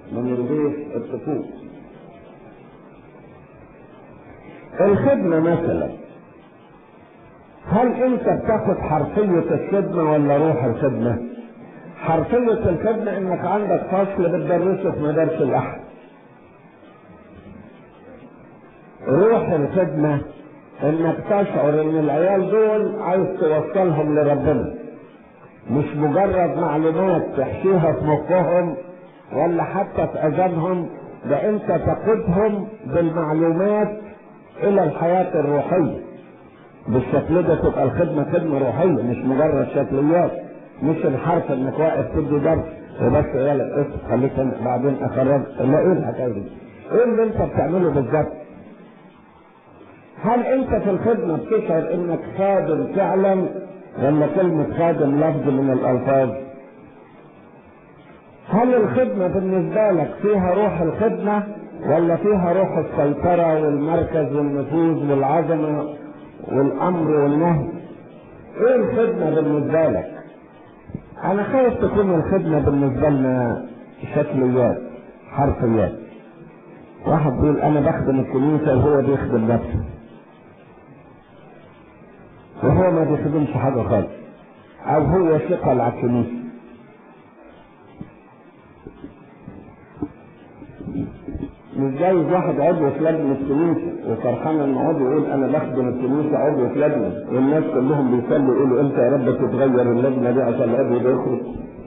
من البيت الطقوس الخدمة مثلا هل انت بتاخد حرفية الخدمة ولا روح الخدمة حرفية الخدمة انك عندك فصل بتدرسه في مدارس الاحد روح الخدمة انك تشعر ان العيال دول عايز توصلهم لربنا مش مجرد معلومات تحشيها في مخهم ولا حتى في اذانهم ده انت تقودهم بالمعلومات الى الحياة الروحية بالشكل ده تبقى الخدمة خدمة روحية مش مجرد شكليات مش الحرف انك واقف تدي درس وبس يلا اسف خليك بعدين اخرج لا ايه الحكايه دي؟ ايه اللي انت بتعمله بالظبط؟ هل انت في الخدمة بتشعر انك خادم فعلا ولا كلمة خادم لفظ من الالفاظ هل الخدمة بالنسبة لك فيها روح الخدمة ولا فيها روح السيطرة والمركز والنفوذ والعظمة والامر والنهي ايه الخدمة بالنسبة لك انا خايف تكون الخدمة بالنسبة لنا شكليات حرفيات واحد بيقول انا بخدم الكنيسة وهو بيخدم نفسه وهو ما بيخدمش حاجة خالص او هو ثقل على الكنيسة مش جايز واحد عضو في لجنة الكنيسة وفرحان ان عضو يقول انا بخدم الكنيسة عضو في لجنة والناس كلهم بيصلوا يقولوا انت يا رب تتغير اللجنة دي عشان العضو ده يخرج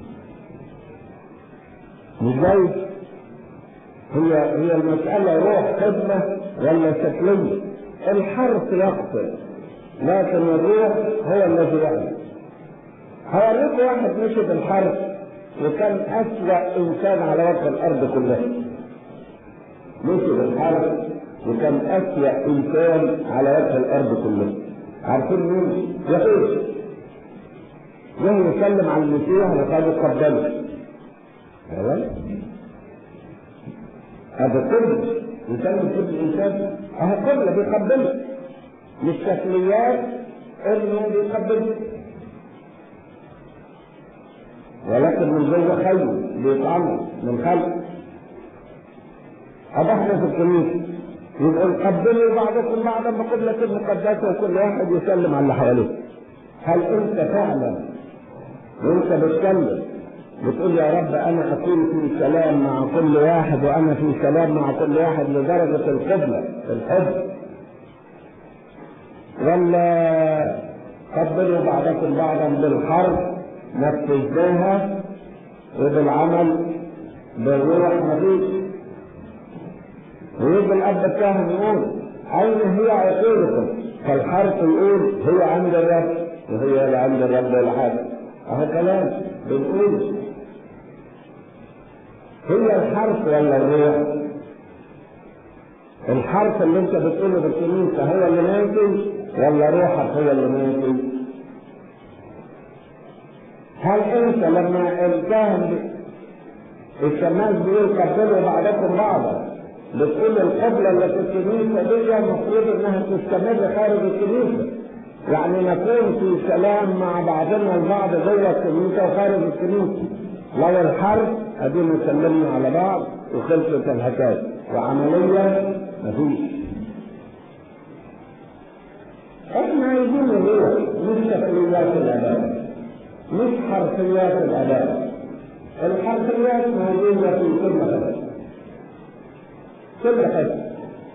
مش جايز هي هي المسألة روح خدمة ولا شكلية الحرف يقتل لكن الروح هو الذي يعمل هوريك واحد مشي بالحرف وكان أسوأ إنسان على وجه الأرض كلها مشي بالحرف وكان أسوأ إنسان على وجه الأرض كلها عارفين مين؟ يهود يهود يسلم على المسيح وقالوا قبله تمام؟ هذا قبل يسلم كل إنسان أهو قبل بيقبله مش شكليات انه بيقبل ولكن من جوه خير بيطعمه من خلق أبا احنا في الكنيسة يبقى قبلوا بعضكم بعضا بقبلة مقدسة وكل واحد يسلم على اللي حواليه هل انت فعلا وانت بتكلم بتقول يا رب انا اكون في سلام مع كل واحد وانا في سلام مع كل واحد لدرجة القبلة الحب ولا قبلوا بعضكم بعضا بالحرف نفذناها وبالعمل بالروح مفيش ويجي الاب الكاهن يقول اين هي عقولكم فالحرف يقول هي عند الرب وهي لا عند الرب ولا حاجه اهو كلام بنقول هي الحرف ولا الروح الحرف اللي انت بتقوله بالكنيسه هو اللي ماشي ولا روحك هو اللي ماشي هل انت لما الكاهن الشماس بيقول قبلوا بعضكم بعضا بتقول القبلة اللي في الكنيسة دي المفروض انها تستمر خارج الكنيسة يعني نكون في سلام مع بعضنا البعض جوه الكنيسة وخارج الكنيسة لو الحرب ادينا سلمنا على بعض وخلصت الحكاية وعمليا مفيش احنا عايزين الروح مش شكليات الاداء مش حرفيات الاداء الحرفيات موجودة في كل حاجة كل حاجة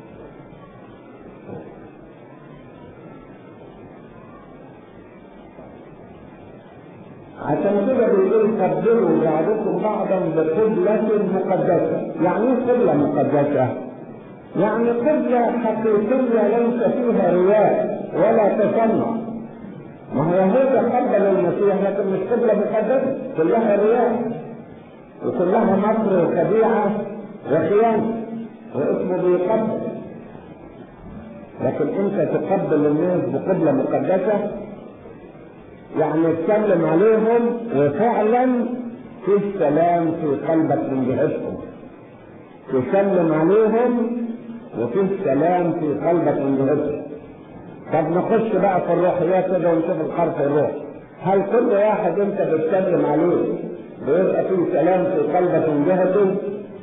عشان كده بيقول قبلوا بعضكم بعضا بقبلة مقدسة، يعني ايه قبلة مقدسة؟ يعني قبلة حقيقية ليس فيها رياء ولا تصنع. ما هو يهوذا قبل المسيح لكن مش قبلة مقدسة، كلها رياء وكلها مكر وخديعة وخيانة واسمه بيقبل. لكن انت تقبل الناس بقبلة مقدسة يعني تسلم عليهم وفعلا في السلام في قلبك من جهتهم تسلم عليهم وفي السلام في قلبك من جهتهم طب نخش بقى في الروحيات كده ونشوف الحرف الروح هل كل واحد انت بتسلم عليه بيبقى فيه سلام في قلبك من جهته